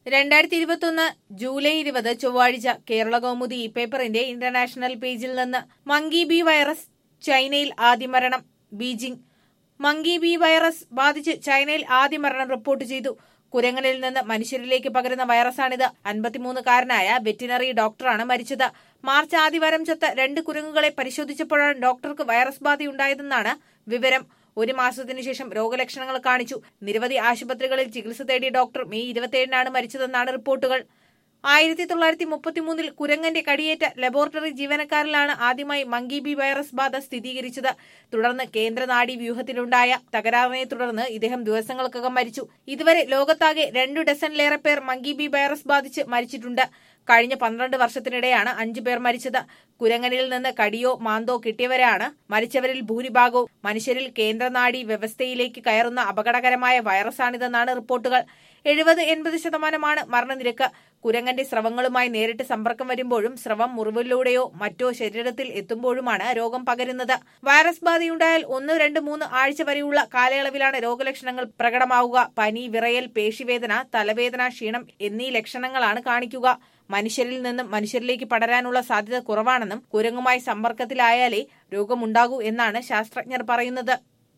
രണ്ടായിരത്തി ഇരുപത്തൊന്ന് ജൂലൈ ഇരുപത് ചൊവ്വാഴ്ച കേരള കൗമുദി ഈ പേപ്പറിന്റെ ഇന്റർനാഷണൽ പേജിൽ നിന്ന് മങ്കി ബി വൈറസ് ചൈനയിൽ ആദ്യ മരണം ബീജിംഗ് മങ്കി ബി വൈറസ് ബാധിച്ച് ചൈനയിൽ ആദ്യ മരണം റിപ്പോർട്ട് ചെയ്തു കുരങ്ങനിൽ നിന്ന് മനുഷ്യരിലേക്ക് പകരുന്ന വൈറസാണിത് അൻപത്തിമൂന്നുകാരനായ വെറ്റിനറി ഡോക്ടറാണ് മരിച്ചത് മാർച്ച് ആദ്യവാരം ചത്ത രണ്ട് കുരങ്ങുകളെ പരിശോധിച്ചപ്പോഴാണ് ഡോക്ടർക്ക് വൈറസ് ബാധയുണ്ടായതെന്നാണ് വിവരം ഒരു മാസത്തിനു ശേഷം രോഗലക്ഷണങ്ങൾ കാണിച്ചു നിരവധി ആശുപത്രികളിൽ ചികിത്സ തേടിയ ഡോക്ടർ മെയ് ഇരുപത്തിയേഴിനാണ് മരിച്ചതെന്നാണ് റിപ്പോർട്ടുകൾ ആയിരത്തി തൊള്ളായിരത്തി മുപ്പത്തിമൂന്നിൽ കുരങ്ങന്റെ കടിയേറ്റ ലബോറട്ടറി ജീവനക്കാരിലാണ് ആദ്യമായി മങ്കി ബി വൈറസ് ബാധ സ്ഥിരീകരിച്ചത് തുടർന്ന് കേന്ദ്ര നാഡീ വ്യൂഹത്തിലുണ്ടായ തകരാറിനെ തുടർന്ന് ഇദ്ദേഹം ദിവസങ്ങൾക്കകം മരിച്ചു ഇതുവരെ ലോകത്താകെ രണ്ടു ഡസനിലേറെ പേർ മങ്കി ബി വൈറസ് ബാധിച്ച് മരിച്ചിട്ടുണ്ട് കഴിഞ്ഞ പന്ത്രണ്ട് വർഷത്തിനിടെയാണ് അഞ്ചു പേർ മരിച്ചത് കുരങ്ങനിൽ നിന്ന് കടിയോ മാന്തോ കിട്ടിയവരാണ് മരിച്ചവരിൽ ഭൂരിഭാഗവും മനുഷ്യരിൽ കേന്ദ്രനാഡി വ്യവസ്ഥയിലേക്ക് കയറുന്ന അപകടകരമായ വൈറസാണിതെന്നാണ് റിപ്പോർട്ടുകൾ എഴുപത് എൺപത് ശതമാനമാണ് മരണനിരക്ക് കുരങ്ങന്റെ സ്രവങ്ങളുമായി നേരിട്ട് സമ്പർക്കം വരുമ്പോഴും സ്രവം മുറിവിലൂടെയോ മറ്റോ ശരീരത്തിൽ എത്തുമ്പോഴുമാണ് രോഗം പകരുന്നത് വൈറസ് ബാധയുണ്ടായാൽ ഒന്ന് രണ്ട് മൂന്ന് ആഴ്ച വരെയുള്ള കാലയളവിലാണ് രോഗലക്ഷണങ്ങൾ പ്രകടമാവുക പനി വിറയൽ പേശിവേദന തലവേദന ക്ഷീണം എന്നീ ലക്ഷണങ്ങളാണ് കാണിക്കുക മനുഷ്യരിൽ നിന്നും മനുഷ്യരിലേക്ക് പടരാനുള്ള സാധ്യത കുറവാണെന്നും കുരങ്ങുമായി സമ്പർക്കത്തിലായാലേ രോഗമുണ്ടാകൂ എന്നാണ് ശാസ്ത്രജ്ഞർ പറയുന്നത്